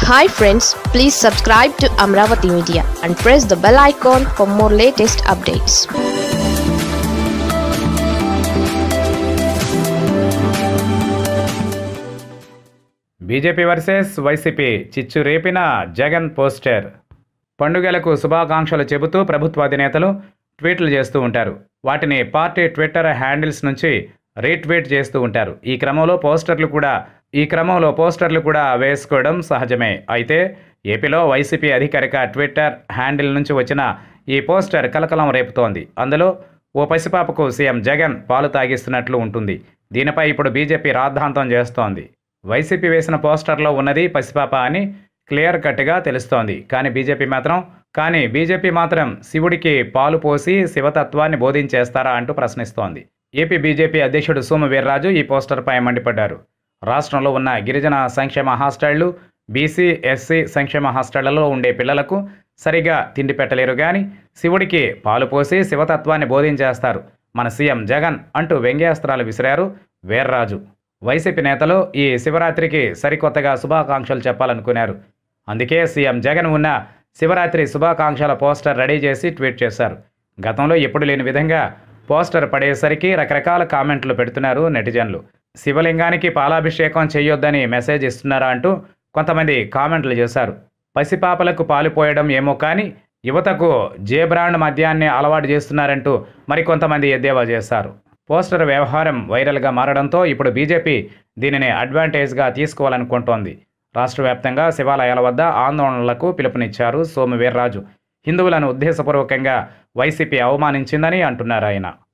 hi friends please subscribe to Amaravati media and press the bell icon for more latest updates BJP versus YCP చిచ్చు రేపిన Jagan poster పండుగలకు శుభాకాంక్షలు చెబుతూ ప్రభుత్వాధినేతలు ట్వీట్లు చేస్తూ ఉంటారు వాటిని పార్టీ ట్విట్టర్ హ్యాండిల్స్ నుంచి రీట్వీట్ చేస్తూ ఉంటారు ఈ క్రమంలో పోస్టర్లు కూడా ఈ క్రమంలో పోస్టర్లు కూడా వేసుకోవడం సహజమే అయితే ఏపీలో వైసీపీ అధికారిక ట్విట్టర్ హ్యాండిల్ నుంచి వచ్చిన ఈ పోస్టర్ కలకలం రేపుతోంది అందులో ఓ పసిపాపకు సీఎం జగన్ పాలు తాగిస్తున్నట్లు ఉంటుంది దీనిపై ఇప్పుడు బీజేపీ రాద్ధాంతం చేస్తోంది వైసీపీ వేసిన పోస్టర్లో ఉన్నది పసిపాప అని క్లియర్ కట్గా తెలుస్తోంది కానీ బీజేపీ మాత్రం కానీ బీజేపీ మాత్రం శివుడికి పాలు పోసి శివతత్వాన్ని బోధించేస్తారా అంటూ ప్రశ్నిస్తోంది ఏపీ బీజేపీ అధ్యక్షుడు సోము వీర్రాజు ఈ పోస్టర్పై మండిపడ్డారు రాష్ట్రంలో ఉన్న గిరిజన సంక్షేమ హాస్టళ్లు బీసీ ఎస్సీ సంక్షేమ హాస్టళ్లలో ఉండే పిల్లలకు సరిగా తిండి పెట్టలేరు కానీ శివుడికి పాలు పోసి శివతత్వాన్ని బోధించేస్తారు మన సీఎం జగన్ అంటూ వ్యంగ్యాస్త్రాలు విసిరారు వీర్రాజు వైసీపీ నేతలు ఈ శివరాత్రికి సరికొత్తగా శుభాకాంక్షలు చెప్పాలనుకున్నారు అందుకే సీఎం జగన్ ఉన్న శివరాత్రి శుభాకాంక్షల పోస్టర్ రెడీ చేసి ట్వీట్ చేశారు గతంలో ఎప్పుడు లేని విధంగా పోస్టర్ పడేసరికి రకరకాల కామెంట్లు పెడుతున్నారు నెటిజన్లు శివలింగానికి పాలాభిషేకం చేయొద్దని మెసేజ్ ఇస్తున్నారా అంటూ కొంతమంది కామెంట్లు చేశారు పసిపాపలకు పాలు పోయడం ఏమో కానీ యువతకు జే బ్రాండ్ మద్యాన్ని అలవాటు చేస్తున్నారంటూ మరికొంతమంది ఎద్దేవా చేశారు పోస్టర్ వ్యవహారం వైరల్గా మారడంతో ఇప్పుడు బీజేపీ దీనిని అడ్వాంటేజ్గా తీసుకోవాలనుకుంటోంది రాష్ట్ర వ్యాప్తంగా శివాలయాల వద్ద ఆందోళనలకు పిలుపునిచ్చారు సోము వీర్రాజు హిందువులను ఉద్దేశపూర్వకంగా వైసీపీ అవమానించిందని అంటున్నారు ఆయన